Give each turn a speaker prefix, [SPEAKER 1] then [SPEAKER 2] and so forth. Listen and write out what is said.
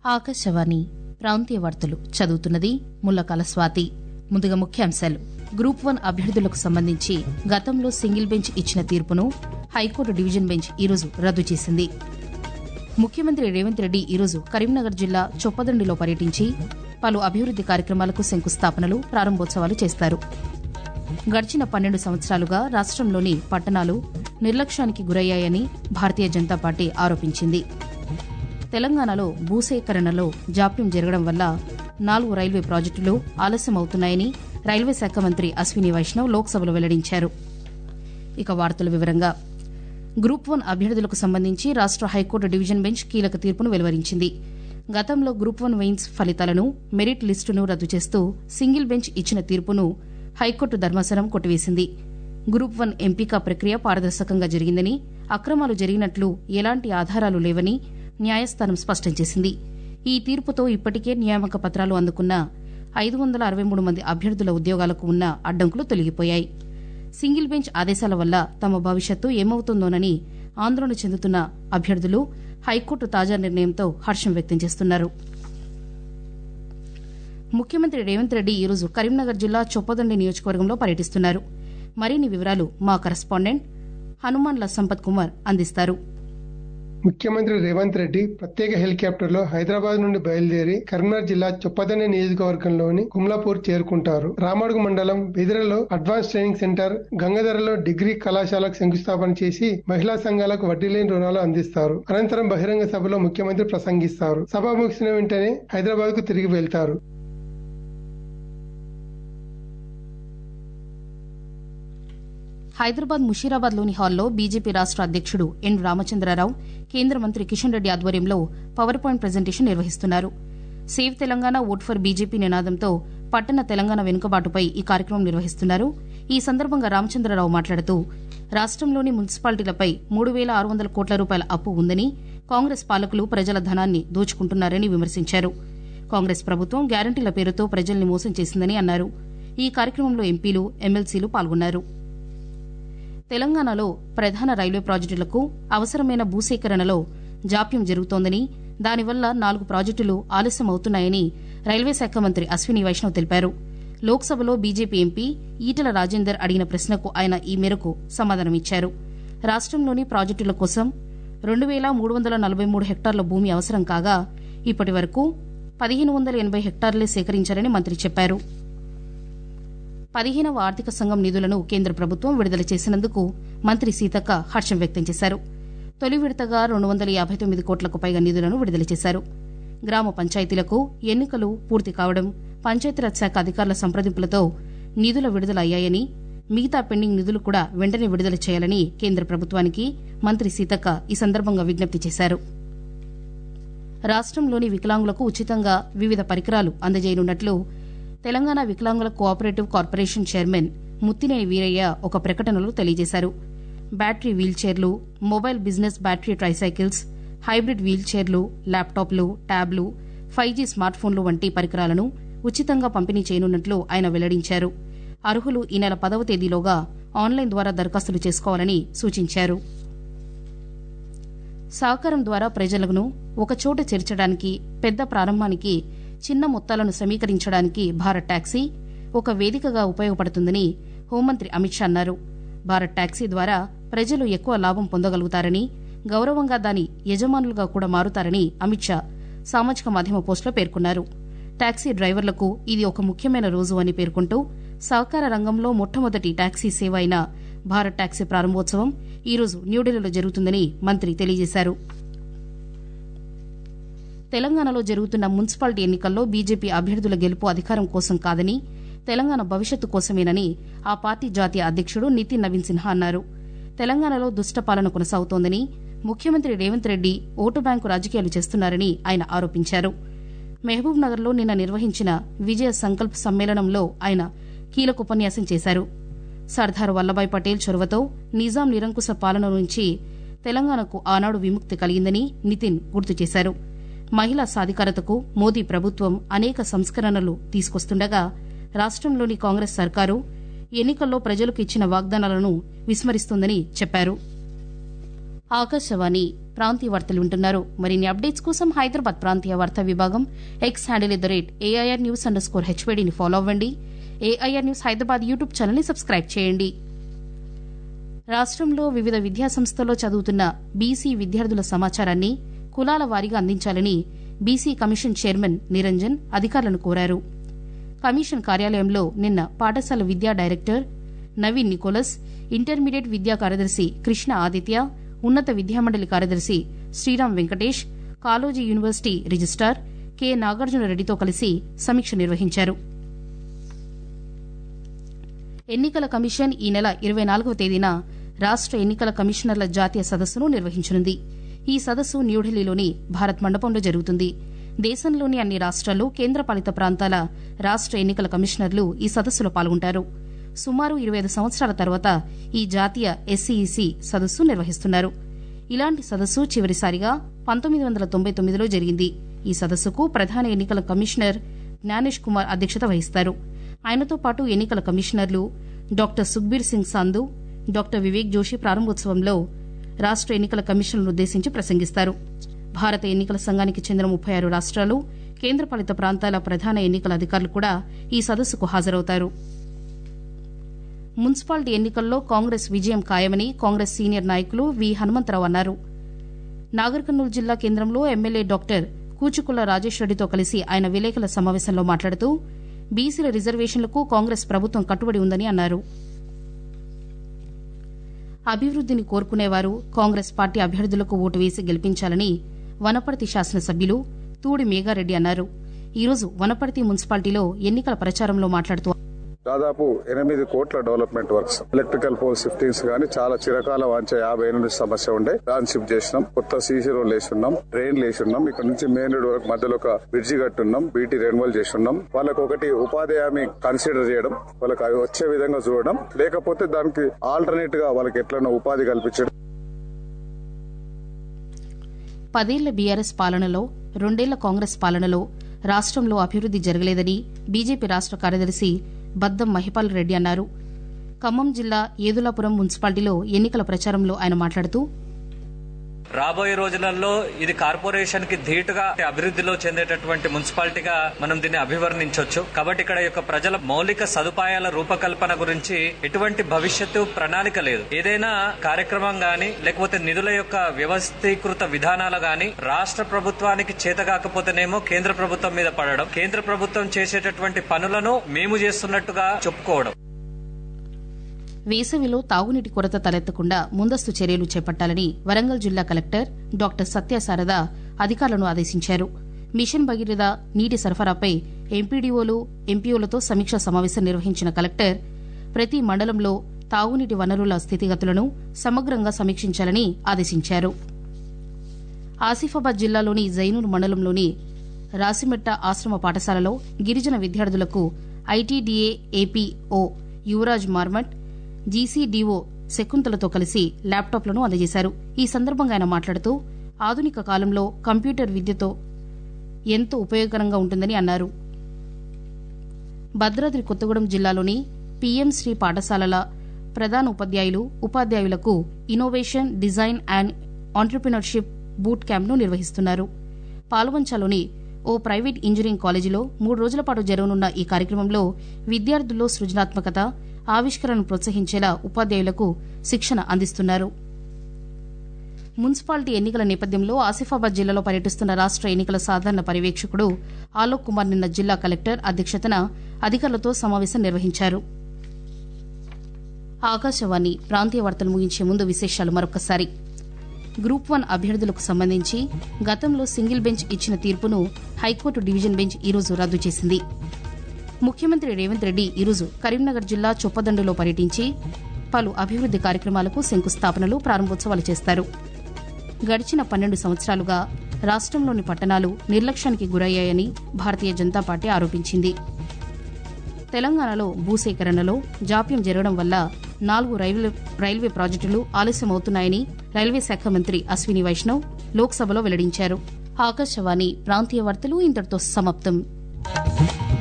[SPEAKER 1] ఆకాశవాణి ప్రాంతీయ వార్తలు చదువుతున్నది ముల్లకాల స్వాతి ముందుగా ముఖ్యాంశాలు గ్రూప్ వన్ అభ్యర్థులకు సంబంధించి గతంలో సింగిల్ బెంచ్ ఇచ్చిన తీర్పును హైకోర్టు డివిజన్ బెంచ్ ఈరోజు రద్దు చేసింది ముఖ్యమంత్రి రేవంత్ రెడ్డి ఈరోజు కరీంనగర్ జిల్లా చొప్పదండిలో పర్యటించి పలు అభివృద్ది కార్యక్రమాలకు శంకుస్థాపనలు ప్రారంభోత్సవాలు చేస్తారు గడిచిన పన్నెండు సంవత్సరాలుగా రాష్ట్రంలోని పట్టణాలు నిర్లక్ష్యానికి గురయ్యాయని భారతీయ జనతా పార్టీ ఆరోపించింది తెలంగాణలో భూసేకరణలో జాప్యం జరగడం వల్ల నాలుగు రైల్వే ప్రాజెక్టులు ఆలస్యమవుతున్నాయని రైల్వే శాఖ మంత్రి అశ్విని వైష్ణవ్ లోక్సభలో వెల్లడించారు ఇక వార్తల వివరంగా గ్రూప్ వన్ అభ్యర్థులకు సంబంధించి రాష్ట హైకోర్టు డివిజన్ బెంచ్ కీలక తీర్పును వెలువరించింది గతంలో గ్రూప్ వన్ మెయిన్స్ ఫలితాలను మెరిట్ లిస్టును రద్దు చేస్తూ సింగిల్ బెంచ్ ఇచ్చిన తీర్పును హైకోర్టు ధర్మాసనం కొట్టివేసింది గ్రూప్ వన్ ఎంపిక ప్రక్రియ పారదర్శకంగా జరిగిందని అక్రమాలు జరిగినట్లు ఎలాంటి ఆధారాలు లేవని న్యాయస్థానం స్పష్టం చేసింది ఈ తీర్పుతో ఇప్పటికే నియామక పత్రాలు అందుకున్న ఐదు వందల అరవై మూడు మంది అభ్యర్థుల ఉద్యోగాలకు ఉన్న అడ్డంకులు తొలగిపోయాయి సింగిల్ బెంచ్ ఆదేశాల వల్ల తమ భవిష్యత్తు ఏమవుతుందోనని ఆందోళన చెందుతున్న అభ్యర్థులు హైకోర్టు తాజా నిర్ణయంతో హర్షం వ్యక్తం చేస్తున్నారు ముఖ్యమంత్రి రేవంత్ రెడ్డి ఈరోజు కరీంనగర్ జిల్లా చొప్పదండి నియోజకవర్గంలో పర్యటిస్తున్నారు మరిన్ని వివరాలు మా కరస్పాండెంట్ హనుమాన్ల సంపత్ కుమార్ అందిస్తారు
[SPEAKER 2] ముఖ్యమంత్రి రేవంత్ రెడ్డి ప్రత్యేక హెలికాప్టర్ లో హైదరాబాద్ నుండి బయలుదేరి కరీంనగర్ జిల్లా చొప్పదండి నియోజకవర్గంలోని కుమ్లాపూర్ చేరుకుంటారు రామడుగు మండలం బెదిరలో అడ్వాన్స్ ట్రైనింగ్ సెంటర్ గంగాధరలో డిగ్రీ కళాశాలకు శంకుస్థాపన చేసి మహిళా సంఘాలకు వడ్డీ లేని రుణాలు అందిస్తారు అనంతరం బహిరంగ సభలో ముఖ్యమంత్రి ప్రసంగిస్తారు సభ ముగిసిన వెంటనే హైదరాబాద్ కు తిరిగి వెళ్తారు
[SPEAKER 1] హైదరాబాద్ ముషీరాబాద్లోని హాల్లో బీజేపీ రాష్ట అధ్యక్షుడు ఎన్ రామచంద్రరావు కేంద్ర మంత్రి కిషన్ రెడ్డి ఆధ్వర్యంలో పవర్ పాయింట్ ప్రజెంటేషన్ నిర్వహిస్తున్నారు save Telangana vote for BJP నినాదంతో పట్టణ తెలంగాణ వెనుకబాటుపై ఈ కార్యక్రమం నిర్వహిస్తున్నారు ఈ సందర్భంగా రామచంద్రరావు మాట్లాడుతూ రాష్టంలోని మున్సిపాలిటీలపై మూడు వేల ఆరు వందల కోట్ల రూపాయల అప్పు ఉందని కాంగ్రెస్ పాలకులు ప్రజల ధనాన్ని దోచుకుంటున్నారని విమర్శించారు కాంగ్రెస్ ప్రభుత్వం గ్యారంటీల పేరుతో ప్రజల్ని మోసం చేసిందని అన్నారు ఈ కార్యక్రమంలో ఎంపీలు ఎమ్మెల్సీలు పాల్గొన్నారు తెలంగాణలో ప్రధాన రైల్వే ప్రాజెక్టులకు అవసరమైన భూసేకరణలో జాప్యం జరుగుతోందని దానివల్ల నాలుగు ప్రాజెక్టులు ఆలస్యమవుతున్నాయని రైల్వే శాఖ మంత్రి అశ్విని వైష్ణవ్ తెలిపారు లోక్సభలో బీజేపీ ఎంపీ ఈటల రాజేందర్ అడిగిన ప్రశ్నకు ఆయన ఈ మేరకు సమాధానమిచ్చారు రాష్టంలోని ప్రాజెక్టుల కోసం రెండు వేల మూడు వందల నలభై మూడు హెక్టార్ల భూమి అవసరం కాగా ఇప్పటి వరకు పదిహేను వందల ఎనభై హెక్టార్లే సేకరించారని మంత్రి చెప్పారు పదిహేనవ ఆర్థిక సంఘం నిధులను కేంద్ర ప్రభుత్వం విడుదల చేసినందుకు మంత్రి సీతక్క హర్షం వ్యక్తం చేశారు తొలి విడతగా రెండు వందల యాభై తొమ్మిది కోట్లకు పైగా నిధులను విడుదల చేశారు గ్రామ పంచాయతీలకు ఎన్నికలు పూర్తి కావడం పంచాయతీరాజ్ శాఖ అధికారుల సంప్రదింపులతో నిధుల విడుదల అయ్యాయని మిగతా పెండింగ్ నిధులు కూడా వెంటనే విడుదల చేయాలని కేంద్ర ప్రభుత్వానికి మంత్రి సీతక్క ఈ సందర్భంగా విజ్ఞప్తి చేశారు రాష్టంలోని వికలాంగులకు ఉచితంగా వివిధ పరికరాలు అందజేయనున్నట్లు తెలంగాణ వికలాంగుల cooperative corporation chairman Muthineni Veeraiah ఒక ప్రకటనలో తెలియజేశారు బ్యాటరీ వీల్చైర్లు mobile business battery tricycles hybrid వీల్చైర్లు ల్యాప్టాప్లు ట్యాబ్లు ఫైవ్ జీ స్మార్ట్ ఫోన్లు వంటి పరికరాలను ఉచితంగా పంపిణీ చేయనున్నట్లు ఆయన వెల్లడించారు అర్హులు ఈ నెల పదవ తేదీలోగా ఆన్లైన్ ద్వారా దరఖాస్తులు చేసుకోవాలని సూచించారు సహకారం ద్వారా ప్రజలను ఒకచోట చేర్చడానికి పెద్ద ప్రారంభానికి చిన్న మొత్తాలను సమీకరించడానికి భారత్ టాక్సీ ఒక వేదికగా ఉపయోగపడుతుందని హోంమంత్రి అమిత్ షా అన్నారు భారత్ టాక్సీ ద్వారా ప్రజలు ఎక్కువ లాభం పొందగలుగుతారని గౌరవంగా దాని యజమానులుగా కూడా మారుతారని అమిత్ షా సామాజిక మాధ్యమ పోస్టులో పేర్కొన్నారు టాక్సీ డ్రైవర్లకు ఇది ఒక ముఖ్యమైన రోజు అని పేర్కొంటూ సహకార రంగంలో మొట్టమొదటి టాక్సీ సేవ అయిన భారత్ టాక్సీ ప్రారంభోత్సవం ఈరోజు న్యూఢిల్లీలో జరుగుతుందని మంత్రి తెలియజేశారు తెలంగాణలో జరుగుతున్న మున్సిపాలిటీ ఎన్నికల్లో బీజేపీ అభ్యర్థుల గెలుపు అధికారం కోసం కాదని తెలంగాణ భవిష్యత్తు కోసమేనని ఆ పార్టీ జాతీయ అధ్యక్షుడు నితిన్ నవీన్ సిన్హా అన్నారు తెలంగాణలో దుష్టపాలన కొనసాగుతోందని ముఖ్యమంత్రి రేవంత్ రెడ్డి ఓటు బ్యాంకు రాజకీయాలు చేస్తున్నారని ఆయన ఆరోపించారు మహబూబ్ నగర్లో నిన్న నిర్వహించిన విజయ సంకల్ప్ సమ్మేళనంలో ఆయన కీలక ఉపన్యాసం చేశారు సర్దార్ వల్లభాయ్ పటేల్ చొరవతో నిజాం నిరంకుశ పాలన నుంచి తెలంగాణకు ఆనాడు విముక్తి కలిగిందని నితిన్ గుర్తు చేశారు మహిళా సాధికారతకు మోదీ ప్రభుత్వం అనేక సంస్కరణలు తీసుకొస్తుండగా రాష్టంలోని కాంగ్రెస్ సర్కారు ఎన్నికల్లో ప్రజలకు ఇచ్చిన వాగ్దానాలను విస్మరిస్తోందని చెప్పారు ఆకాశవాణి ప్రాంతీయ వార్తలు వింటున్నారు మరిన్ని అప్డేట్స్ కోసం హైదరాబాద్ ప్రాంతీయ వార్తా విభాగం X handle at the rate AIR news underscore హెచ్వేడిని ఫాలో అవ్వండి ఏఐఆర్ న్యూస్ హైదరాబాద్ యూట్యూబ్ ఛానల్ని సబ్స్క్రైబ్ చేయండి రాష్ట్రంలో వివిధ విద్యాసంస్థల్లో చదువుతున్న బీసీ విద్యార్థుల సమాచారాన్ని కులాల వారీగా అందించాలని బీసీ కమిషన్ చైర్మన్ నిరంజన్ అధికారులను కోరారు కమిషన్ కార్యాలయంలో నిన్న పాఠశాల విద్యా డైరెక్టర్ నవీన్ నికోలస్ ఇంటర్మీడియట్ విద్యా కార్యదర్శి కృష్ణ ఆదిత్య ఉన్నత విద్యామండలి కార్యదర్శి Sriram Venkatesh Kaloji university registrar K Nagarjuna రెడ్డితో కలిసి సమీక్ష నిర్వహించారు ఎన్నికల కమిషన్ ఈ నెల ఇరవై నాలుగవ తేదీన రాష్ట ఎన్నికల కమిషనర్ల జాతీయ సదస్సును నిర్వహించనుంది ఈ సదస్సు న్యూఢిల్లీలోని భారత్ మండపంలో జరుగుతుంది దేశంలోని అన్ని రాష్ట్రాలు కేంద్రపాలిత ప్రాంతాల రాష్ట ఎన్నికల కమిషనర్లు ఈ సదస్సులో పాల్గొంటారు సుమారు ఇరవై ఐదు సంవత్సరాల తర్వాత ఈ జాతీయ ఎస్సీఈసీ సదస్సు నిర్వహిస్తున్నారు ఇలాంటి సదస్సు చివరిసారిగా పంతొమ్మిది వందల తొంభై తొమ్మిదిలో జరిగింది ఈ సదస్సుకు ప్రధాన ఎన్నికల కమిషనర్ జ్ఞానేష్ కుమార్ అధ్యక్షత వహిస్తారు ఆయనతో పాటు ఎన్నికల కమిషనర్లు డాక్టర్ సుఖ్బీర్ సింగ్ సంధు డాక్టర్ వివేక్ జోషి ప్రారంభోత్సవంలో రాష్ట ఎన్నికల కమిషన్ను ఉద్దేశించి ప్రసంగిస్తారు భారత ఎన్నికల సంఘానికి చెందిన ముప్పై ఆరు రాష్ట్రాలు కేంద్రపాలిత ప్రాంతాల ప్రధాన ఎన్నికల అధికారులు కూడా ఈ సదస్సుకు హాజరవుతారు మున్సిపాలిటీ ఎన్నికల్లో కాంగ్రెస్ విజయం ఖాయమని కాంగ్రెస్ సీనియర్ నాయకులు వి హనుమంతరావు అన్నారు నాగర్ కర్నూలు జిల్లా కేంద్రంలో ఎమ్మెల్యే డాక్టర్ కూచుకుల్ల రాజేష్ రెడ్డితో కలిసి ఆయన విలేకరుల సమావేశంలో మాట్లాడుతూ బీసీల రిజర్వేషన్లకు కాంగ్రెస్ ప్రభుత్వం కట్టుబడి ఉందని అన్నారు అభివృద్దిని కోరుకునేవారు కాంగ్రెస్ పార్టీ అభ్యర్థులకు ఓటు వేసి గెలిపించాలని వనపర్తి శాసనసభ్యులు తూడి మేఘారెడ్డి అన్నారు ఈరోజు వనపర్తి మున్సిపాలిటీలో ఎన్నికల ప్రచారంలో మాట్లాడుతూ
[SPEAKER 3] దాదాపు ఎనిమిది కోట్ల development works electrical pole shiftings గానీ చాలా చిరకాల వాంచే యాభై ఎనిమిది సమస్య ఉండే దాన్ని షిఫ్ట్ చేసినాం కొత్త సీసీ రోడ్ వేసున్నాం డ్రైన్ వేసున్నాం ఇక్కడ నుంచి మెయిన్ రోడ్ వరకు మధ్యలో ఒక బ్రిడ్జి కట్టున్నాం బీటీ రెన్యువల్ చేస్తున్నాం వాళ్ళకి ఒకటి ఉపాధి హామీ కన్సిడర్ చేయడం వాళ్ళకి అవి వచ్చే విధంగా చూడడం లేకపోతే దానికి ఆల్టర్నేట్ గా వాళ్ళకి ఎట్లైనా ఉపాధి కల్పించడం
[SPEAKER 1] పదేళ్ల బీఆర్ఎస్ పాలనలో రెండేళ్ల కాంగ్రెస్ పాలనలో రాష్ట్రంలో అభివృద్ది జరగలేదని బీజేపీ రాష్ట్ర కార్యదర్శి బద్దం మహిపాల్ రెడ్డి అన్నారు ఖమ్మం జిల్లా ఏదులాపురం మున్సిపాలిటీలో ఎన్నికల ప్రచారంలో ఆయన మాట్లాడుతూ
[SPEAKER 4] రాబోయే రోజులలో ఇది కార్పొరేషన్ కి ధీటుగా అభివృద్ధిలో చెందేటటువంటి మున్సిపాలిటీగా మనం దీన్ని అభివర్ణించవచ్చు కాబట్టి ఇక్కడ యొక్క ప్రజల మౌలిక సదుపాయాల రూపకల్పన గురించి ఎటువంటి భవిష్యత్తు ప్రణాళిక లేదు ఏదైనా కార్యక్రమం గాని లేకపోతే నిధుల యొక్క వ్యవస్థీకృత విధానాలు గాని రాష్ట్ర ప్రభుత్వానికి చేతగాకపోతేనేమో కేంద్ర ప్రభుత్వం మీద పడడం కేంద్ర ప్రభుత్వం చేసేటటువంటి పనులను మేము చేస్తున్నట్టుగా చెప్పుకోవడం
[SPEAKER 1] వేసవిలో తాగునీటి కొరత తలెత్తకుండా ముందస్తు చర్యలు చేపట్టాలని వరంగల్ జిల్లా కలెక్టర్ డాక్టర్ సత్యశారద అధికారులను ఆదేశించారు మిషన్ భగీరథ నీటి సరఫరాపై ఎంపీడీఓలు ఎంపీఓలతో సమీక్షా సమావేశం నిర్వహించిన కలెక్టర్ ప్రతి మండలంలో తాగునీటి వనరుల స్థితిగతులను సమగ్రంగా సమీక్షించాలని ఆదేశించారు ఆసిఫాబాద్ జిల్లాలోని జైనూర్ మండలంలోని రాసిమెట్ట ఆశ్రమ పాఠశాలలో గిరిజన విద్యార్థులకు ITDA APO Yuvraj Marmat GCDO శకుంతలతో కలిసి ల్యాప్టాప్లను అందజేశారు ఈ సందర్భంగా ఆయన మాట్లాడుతూ ఆధునిక కాలంలో కంప్యూటర్ విద్యతో ఎంతో ఉపయోగకరంగా ఉంటుందని అన్నారు భద్రాద్రి కొత్తగూడెం జిల్లాలోని పీఎం శ్రీ పాఠశాలల ప్రధాన ఉపాధ్యాయులు ఉపాధ్యాయులకు innovation design and entrepreneurship boot క్యాంప్ను నిర్వహిస్తున్నారు పాల్వంచలోని ఓ ప్రైవేట్ ఇంజనీరింగ్ కాలేజీలో మూడు రోజుల పాటు జరగనున్న ఈ కార్యక్రమంలో విద్యార్థుల్లో సృజనాత్మకత ఆవిష్కరణను ప్రోత్సహించేలా ఉపాధ్యాయులకు శిక్షణ అందిస్తున్నారు మున్సిపాలిటీ ఎన్నికల నేపథ్యంలో ఆసిఫాబాద్ జిల్లాలో పర్యటిస్తున్న రాష్ట ఎన్నికల సాధారణ పర్యవేక్షకుడు ఆలోక్ కుమార్ నిన్న జిల్లా కలెక్టర్ అధ్యక్షతన అధికారులతో సమావేశం నిర్వహించారు ఆకాశవాణి ప్రాంతీయ వార్తలు ముగించే ముందు విశేషాలు మరొకసారి గ్రూప్ వన్ అభ్యర్థులకు సంబంధించి గతంలో సింగిల్ బెంచ్ ఇచ్చిన తీర్పును హైకోర్టు డివిజన్ బెంచ్ ఈరోజు రద్దు చేసింది ముఖ్యమంత్రి రేవంత్ రెడ్డి ఈరోజు కరీంనగర్ జిల్లా చొప్పదండులో పర్యటించి పలు అభివృద్ది కార్యక్రమాలకు శంకుస్థాపనలు ప్రారంభోత్సవాలు చేస్తారు గడిచిన పన్నెండు సంవత్సరాలుగా రాష్ట్రంలోని పట్టణాలు నిర్లక్ష్యానికి గురయ్యాయని భారతీయ జనతా పార్టీ ఆరోపించింది తెలంగాణలో భూసేకరణలో జాప్యం జరగడం వల్ల నాలుగు రైల్వే రైల్వే ప్రాజెక్టులు ఆలస్యమవుతున్నాయని రైల్వే శాఖ మంత్రి అశ్విని వైష్ణవ్ లోక్సభలో వెల్లడించారు ఆకాశవాణి ప్రాంతీయ వార్తలు ఇంతటితో సమాప్తం